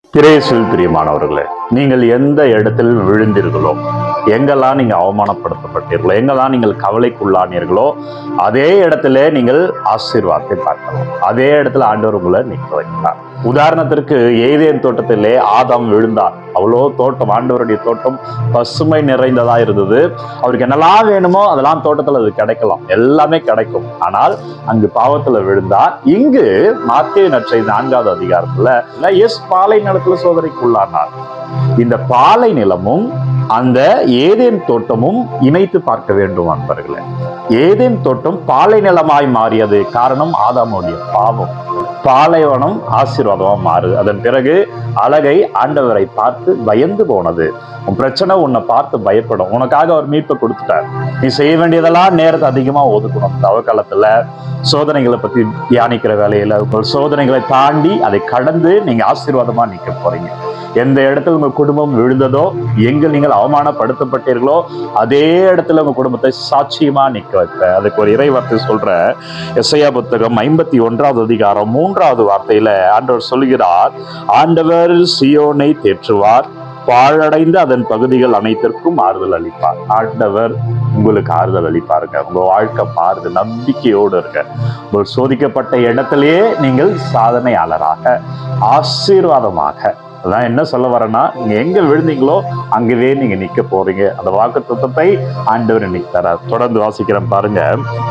திரேசில் பிரியமானவர்களே நீங்கள் எந்த இடத்தில் விழுந்தீர்களோ எங்கெல்லாம் நீங்க அவமானப்படுத்தப்பட்டீர்களோ எங்கெல்லாம் நீங்கள் கவலைக்குள்ளானீர்களோ அதே இடத்துல நீங்கள் ஆசீர்வாதத்தை பார்க்கலாம் அதே இடத்துல ஆண்டவர் உங்களை நிற்க வைக்கிறார் உதாரணத்திற்கு ஏதேன் தோட்டத்திலே ஆதாம் விழுந்தார் அவ்வளோ தோட்டம் ஆண்டவருடைய தோட்டம் பசுமை நிறைந்ததா இருந்தது அவருக்கு என்னெல்லாம் வேணுமோ அதெல்லாம் தோட்டத்துல அது கிடைக்கலாம் எல்லாமே கிடைக்கும் ஆனால் அங்கு பாவத்துல விழுந்தார் இங்கு மாத்திய நற்றை நான்காவது அதிகாரத்துல எஸ் பாலை நிலத்துல சோதனைக்குள்ளானார் இந்த பாலை நிலமும் அந்த ஏதேன் தோட்டமும் இணைத்து பார்க்க வேண்டும் அன்பர்களே ஏதேன் தோட்டம் பாலை நிலமாய் மாறியது காரணம் ஆதாமுடைய பாவம் பாலைவனம் ஆசீர்வாதமா மாறுது அதன் பிறகு அழகை ஆண்டவரை பார்த்து பயந்து போனது உன் பிரச்சனை உன்னை பார்த்து பயப்படும் உனக்காக அவர் மீட்பை கொடுத்துட்டார் நீ செய்ய வேண்டியதெல்லாம் நேரத்தை அதிகமா ஒதுக்கணும் தவ காலத்துல சோதனைகளை பத்தி தியானிக்கிற வேலையில உங்கள் சோதனைகளை தாண்டி அதை கடந்து நீங்க ஆசீர்வாதமா நிக்க போறீங்க எந்த இடத்துல உங்க குடும்பம் விழுந்ததோ எங்க நீங்கள் அவமானப்படுத்தப்பட்டீர்களோ அதே இடத்துல உங்க குடும்பத்தை சாட்சியமா நிக்க வைப்ப அதுக்கு ஒரு இறைவார்த்தை சொல்ற எஸ்ஐயா புத்தகம் ஐம்பத்தி ஒன்றாவது அதிகாரம் மூன்றாவது வார்த்தையில ஆண்டவர் சொல்கிறார் ஆண்டவர் சியோனை தேற்றுவார் பாழடைந்த அதன் பகுதிகள் அனைத்திற்கும் ஆறுதல் அளிப்பார் ஆண்டவர் உங்களுக்கு ஆறுதல் அளிப்பாருங்க உங்க வாழ்க்கை மாறுது நம்பிக்கையோடு இருக்க உங்கள் சோதிக்கப்பட்ட இடத்திலேயே நீங்கள் சாதனையாளராக ஆசீர்வாதமாக அதான் என்ன சொல்ல வரேன்னா நீங்க எங்க விழுந்தீங்களோ அங்கவே நீங்க நிக்க போறீங்க அந்த வாக்கு தத்துவத்தை ஆண்டவர் இன்னைக்கு தரார் தொடர்ந்து வாசிக்கிறேன் பாருங்க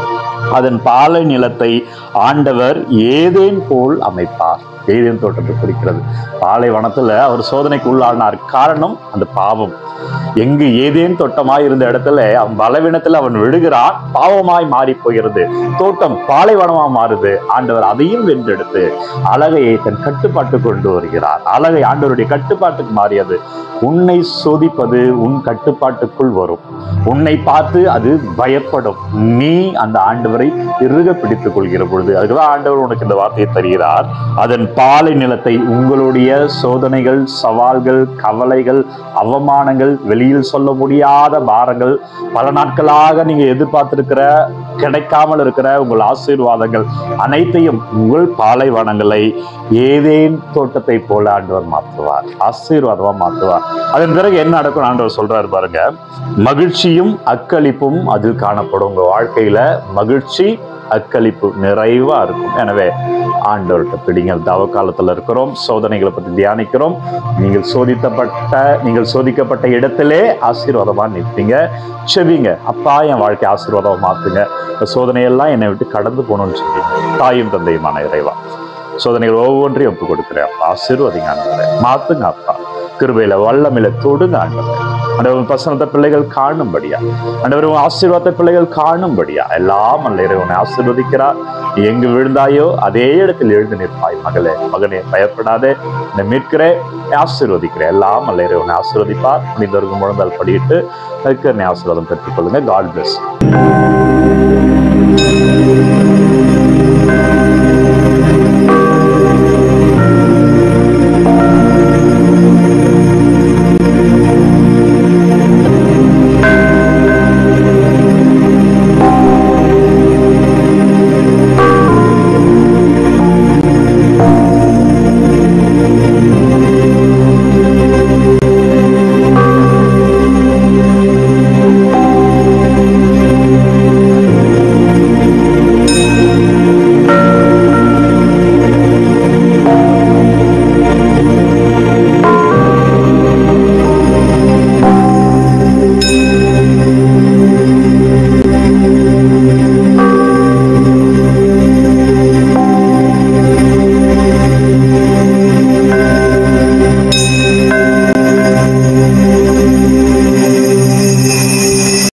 அதன் பாலை நிலத்தை ஆண்டவர் ஏதேன் போல் அமைப்பார் ஏதேன் தோட்டத்தை குறிக்கிறது பாலைவனத்துல அவர் சோதனைக்கு உள்ளானார் காரணம் அந்த பாவம் எங்கு ஏதேன் தோட்டமாய் இருந்த இடத்துல அவன் பலவீனத்துல அவன் விழுகிறான் பாவமாய் மாறி போகிறது தோட்டம் பாலைவனமா மாறுது ஆண்டவர் அதையும் வென்றெடுத்து அழகையை தன் கட்டுப்பாட்டு கொண்டு வருகிறார் அழகை ஆண்டவருடைய கட்டுப்பாட்டுக்கு மாறியது உன்னை சோதிப்பது உன் கட்டுப்பாட்டுக்குள் வரும் உன்னை பார்த்து அது பயப்படும் நீ அந்த ஆண்டவரை இறுக பிடித்துக் கொள்கிற பொழுது அதுக்குதான் ஆண்டவர் உனக்கு இந்த வார்த்தையை தருகிறார் அதன் பாலை நிலத்தை உங்களுடைய சோதனைகள் சவால்கள் கவலைகள் அவமானங்கள் வெளியில் சொல்ல முடியாத பாரங்கள் பல நாட்களாக நீங்க எதிர்பார்த்திருக்கிற கிடைக்காமல் இருக்கிற உங்கள் ஆசீர்வாதங்கள் அனைத்தையும் உங்கள் பாலைவனங்களை ஏதேன் தோட்டத்தை போல ஆண்டவர் மாற்றுவார் ஆசீர்வாதமா மாற்றுவார் அதன் பிறகு என்ன நடக்கும் ஆண்டவர் சொல்றாரு பாருங்க மகிழ்ச்சியும் அக்களிப்பும் அதில் காணப்படும் உங்க வாழ்க்கையில மகிழ்ச்சி அக்களிப்பு நிறைவா இருக்கும் எனவே ஆண்டவர்கிட்ட பிடிங்க தவ காலத்துல இருக்கிறோம் சோதனைகளை பத்தி தியானிக்கிறோம் நீங்கள் சோதித்தப்பட்ட நீங்கள் சோதிக்கப்பட்ட இடத்திலே ஆசீர்வாதமா நிற்பீங்க செவிங்க அப்பா என் வாழ்க்கை ஆசீர்வாதமா மாத்துங்க இந்த சோதனையெல்லாம் என்னை விட்டு கடந்து போகணும்னு சொல்லி தாயும் தந்தையுமான இறைவா சோதனைகள் ஒவ்வொன்றையும் ஒப்பு கொடுக்குறேன் அப்பா ஆசீர்வதிங்க ஆண்டவரே மாத்துங்க அப்பா கிருபையில வல்லமில தொடுங்க ஆண்டவரே ஆண்டவர் பசனத்தை பிள்ளைகள் காணும்படியா ஆண்டவர் உன் ஆசீர்வாதத்தை பிள்ளைகள் காணும்படியா எல்லாம் அல்ல இறைவனை ஆசீர்வதிக்கிறார் நீ எங்கு விழுந்தாயோ அதே இடத்தில் எழுந்து நிற்பாய் மகளே மகனே பயப்படாதே என்னை மீட்கிறேன் ஆசீர்வதிக்கிறேன் எல்லாம் அல்ல இறைவனை ஆசீர்வதிப்பார் முடிந்தவர்கள் முழந்தால் படியிட்டு அதுக்கு என்னை ஆசீர்வாதம் பெற்றுக்கொள்ளுங்க காட் பிளஸ்